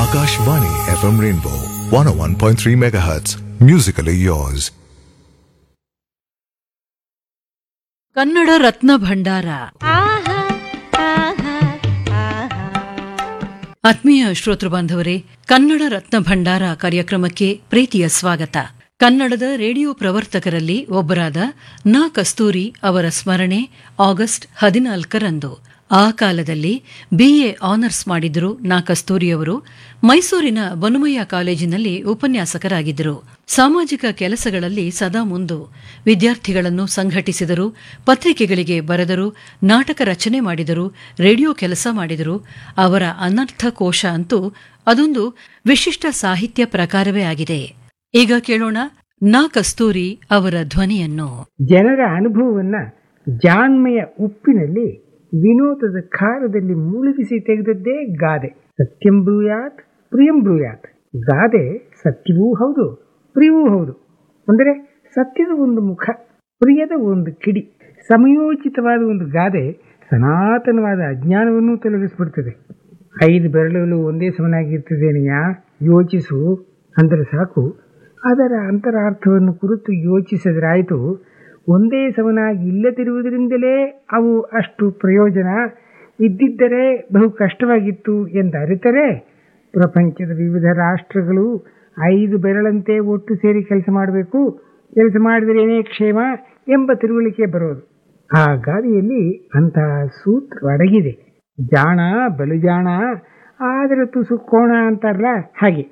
Akashvani FM Rainbow 101.3 MHz. Musically yours. Kannada ರತ್ನ ಭಂಡಾರ ಆತ್ಮೀಯ ಶ್ರೋತೃ ಬಾಂಧವರೇ ಕನ್ನಡ ರತ್ನ ಭಂಡಾರ ಕಾರ್ಯಕ್ರಮಕ್ಕೆ ಪ್ರೀತಿಯ ಸ್ವಾಗತ ಕನ್ನಡದ ರೇಡಿಯೋ ಪ್ರವರ್ತಕರಲ್ಲಿ ಒಬ್ಬರಾದ ನಾ ಕಸ್ತೂರಿ ಅವರ ಸ್ಮರಣೆ ಆಗಸ್ಟ್ ಹದಿನಾಲ್ಕರಂದು ಆ ಕಾಲದಲ್ಲಿ ಬಿಎ ಆನರ್ಸ್ ಮಾಡಿದ್ರು ನಾ ಕಸ್ತೂರಿಯವರು ಮೈಸೂರಿನ ಬನುಮಯ್ಯ ಕಾಲೇಜಿನಲ್ಲಿ ಉಪನ್ಯಾಸಕರಾಗಿದ್ದರು ಸಾಮಾಜಿಕ ಕೆಲಸಗಳಲ್ಲಿ ಸದಾ ಮುಂದು ವಿದ್ಯಾರ್ಥಿಗಳನ್ನು ಸಂಘಟಿಸಿದರು ಪತ್ರಿಕೆಗಳಿಗೆ ಬರೆದರು ನಾಟಕ ರಚನೆ ಮಾಡಿದರು ರೇಡಿಯೋ ಕೆಲಸ ಮಾಡಿದರು ಅವರ ಅನರ್ಥ ಕೋಶ ಅಂತೂ ಅದೊಂದು ವಿಶಿಷ್ಟ ಸಾಹಿತ್ಯ ಪ್ರಕಾರವೇ ಆಗಿದೆ ಈಗ ಕೇಳೋಣ ನಾ ಕಸ್ತೂರಿ ಅವರ ಧ್ವನಿಯನ್ನು ಜನರ ಅನುಭವವನ್ನ ಜಾಣ್ಮೆಯ ಉಪ್ಪಿನಲ್ಲಿ ವಿನೋದದ ಖಾರದಲ್ಲಿ ಮುಳುಗಿಸಿ ತೆಗೆದದ್ದೇ ಗಾದೆ ಸತ್ಯಂ ಬ್ರೂಯಾತ್ ಪ್ರಿಯಂ ಬ್ರೂಯಾತ್ ಗಾದೆ ಸತ್ಯವೂ ಹೌದು ಪ್ರಿಯವೂ ಹೌದು ಅಂದರೆ ಸತ್ಯದ ಒಂದು ಮುಖ ಪ್ರಿಯದ ಒಂದು ಕಿಡಿ ಸಮಯೋಚಿತವಾದ ಒಂದು ಗಾದೆ ಸನಾತನವಾದ ಅಜ್ಞಾನವನ್ನು ತೊಲಗಿಸ್ಬಿಡ್ತದೆ ಐದು ಬೆರಳುಗಳು ಒಂದೇ ಸಮನಾಗಿರ್ತದೇನೆಯ ಯೋಚಿಸು ಅಂದರೆ ಸಾಕು ಅದರ ಅಂತರಾರ್ಥವನ್ನು ಕುರಿತು ಯೋಚಿಸಿದ್ರಾಯಿತು ಒಂದೇ ಸಮನಾಗಿ ಇಲ್ಲದಿರುವುದರಿಂದಲೇ ಅವು ಅಷ್ಟು ಪ್ರಯೋಜನ ಇದ್ದಿದ್ದರೆ ಬಹು ಕಷ್ಟವಾಗಿತ್ತು ಎಂದು ಅರಿತರೆ ಪ್ರಪಂಚದ ವಿವಿಧ ರಾಷ್ಟ್ರಗಳು ಐದು ಬೆರಳಂತೆ ಒಟ್ಟು ಸೇರಿ ಕೆಲಸ ಮಾಡಬೇಕು ಕೆಲಸ ಮಾಡಿದರೇನೇ ಕ್ಷೇಮ ಎಂಬ ತಿಳುವಳಿಕೆ ಬರೋದು ಆ ಗಾದಿಯಲ್ಲಿ ಅಂತಹ ಸೂತ್ರ ಅಡಗಿದೆ ಜಾಣ ಬಲು ಜಾಣ ಆದರೆ ತುಸು ಕೋಣ ಅಂತಾರಲ್ಲ ಹಾಗೆ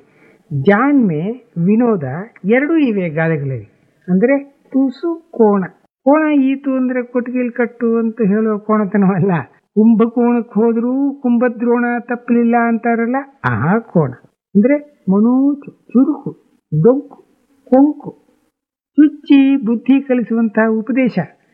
ಜಾಣ್ಮೆ ವಿನೋದ ಎರಡೂ ಇವೆ ಗಾದೆಗಳಲ್ಲಿ ಅಂದರೆ ತುಸು ಕೋಣ ಕೋಣ ಈತು ಅಂದ್ರೆ ಕೊಟ್ಟಿಗೆಲ್ ಕಟ್ಟು ಅಂತ ಹೇಳೋ ಕೋಣತನವಲ್ಲ ಕುಂಭಕೋಣಕ್ಕೆ ಹೋದ್ರೂ ಕುಂಭದ್ರೋಣ ತಪ್ಪಲಿಲ್ಲ ಅಂತಾರಲ್ಲ ಆ ಕೋಣ ಅಂದ್ರೆ ಮನೋಚು ಚುರುಕು ಡೊಂಕು ಕೊಂಕು ಚುಚ್ಚಿ ಬುದ್ಧಿ ಕಲಿಸುವಂತಹ ಉಪದೇಶ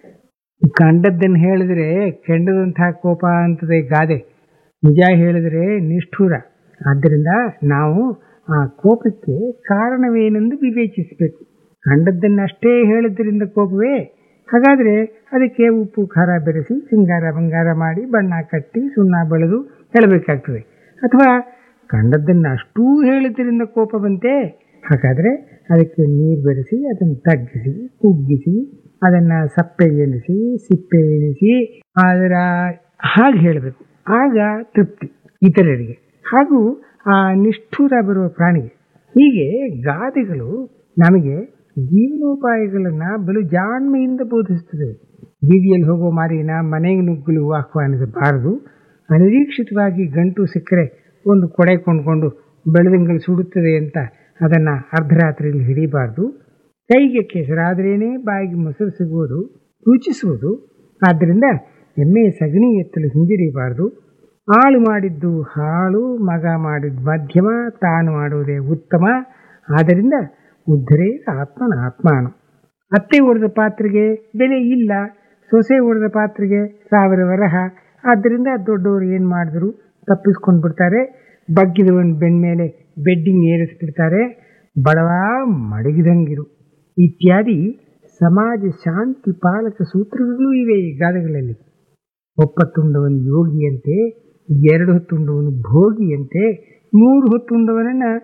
ಕಂಡದ್ದನ್ನು ಹೇಳಿದ್ರೆ ಕೆಂಡದಂತಹ ಕೋಪ ಅಂತದೆ ಗಾದೆ ನಿಜ ಹೇಳಿದ್ರೆ ನಿಷ್ಠೂರ ಆದ್ದರಿಂದ ನಾವು ಆ ಕೋಪಕ್ಕೆ ಕಾರಣವೇನೆಂದು ವಿವೇಚಿಸಬೇಕು ಕಂಡದ್ದನ್ನಷ್ಟೇ ಹೇಳಿದ್ರಿಂದ ಕೋಪವೇ ಹಾಗಾದರೆ ಅದಕ್ಕೆ ಉಪ್ಪು ಖಾರ ಬೆರೆಸಿ ಸಿಂಗಾರ ಬಂಗಾರ ಮಾಡಿ ಬಣ್ಣ ಕಟ್ಟಿ ಸುಣ್ಣ ಬೆಳೆದು ಹೇಳಬೇಕಾಗ್ತದೆ ಅಥವಾ ಕಂಡದ್ದನ್ನು ಅಷ್ಟೂ ಹೇಳಿದ್ರಿಂದ ಕೋಪ ಬಂತೆ ಹಾಗಾದರೆ ಅದಕ್ಕೆ ನೀರು ಬೆರೆಸಿ ಅದನ್ನು ತಗ್ಗಿಸಿ ಕುಗ್ಗಿಸಿ ಅದನ್ನು ಸಪ್ಪೆ ಎಣಿಸಿ ಸಿಪ್ಪೆ ಎಣಿಸಿ ಅದರ ಹಾಗೆ ಹೇಳಬೇಕು ಆಗ ತೃಪ್ತಿ ಇತರರಿಗೆ ಹಾಗೂ ಆ ನಿಷ್ಠೂರ ಬರುವ ಪ್ರಾಣಿಗೆ ಹೀಗೆ ಗಾದೆಗಳು ನಮಗೆ ಜೀವನೋಪಾಯಗಳನ್ನು ಬಲು ಜಾಣ್ಮೆಯಿಂದ ಬೋಧಿಸುತ್ತದೆ ಬೀದಿಯಲ್ಲಿ ಹೋಗೋ ಮಾರಿನ ಮನೆಗೆ ನುಗ್ಗಲು ಆಹ್ವಾನಿಸಬಾರದು ಅನಿರೀಕ್ಷಿತವಾಗಿ ಗಂಟು ಸಿಕ್ಕರೆ ಒಂದು ಕೊಡೆ ಕೊಂಡ್ಕೊಂಡು ಬೆಳೆದಂಗಳು ಸುಡುತ್ತದೆ ಅಂತ ಅದನ್ನು ಅರ್ಧರಾತ್ರಿಯಲ್ಲಿ ಹಿಡಿಬಾರ್ದು ಕೈಗೆ ಕೆಸರಾದ್ರೇನೆ ಬಾಯಿಗೆ ಮೊಸರು ಸಿಗುವುದು ರುಚಿಸುವುದು ಆದ್ದರಿಂದ ಎಮ್ಮೆ ಸಗಣಿ ಎತ್ತಲು ಹಿಂದಿರಿಬಾರ್ದು ಆಳು ಮಾಡಿದ್ದು ಹಾಳು ಮಗ ಮಾಡಿದ್ದು ಮಧ್ಯಮ ತಾನು ಮಾಡುವುದೇ ಉತ್ತಮ ಆದ್ದರಿಂದ ಉದ್ಧರೇ ಆತ್ಮನ ಆತ್ಮಾನು ಅತ್ತೆ ಹೊಡೆದ ಪಾತ್ರೆಗೆ ಬೆಲೆ ಇಲ್ಲ ಸೊಸೆ ಹೊಡೆದ ಪಾತ್ರೆಗೆ ಸಾವಿರ ವರಹ ಆದ್ದರಿಂದ ದೊಡ್ಡವರು ಏನು ಮಾಡಿದ್ರು ತಪ್ಪಿಸ್ಕೊಂಡು ಬಿಡ್ತಾರೆ ಬಗ್ಗಿದವನ್ ಬೆನ್ಮೇಲೆ ಬೆಡ್ಡಿಂಗ್ ಏರಿಸ್ಬಿಡ್ತಾರೆ ಬಡವ ಮಡಗಿದಂಗಿರು ಇತ್ಯಾದಿ ಸಮಾಜ ಶಾಂತಿ ಪಾಲಕ ಸೂತ್ರಗಳು ಇವೆ ಈ ಗಾದೆಗಳಲ್ಲಿ ಒಪ್ಪತ್ತುಂಡವನು ಯೋಗಿಯಂತೆ ಎರಡು ಹೊತ್ತುಂಡವನು ಭೋಗಿಯಂತೆ ಮೂರು ಹೊತ್ತುಂಡವನನ್ನ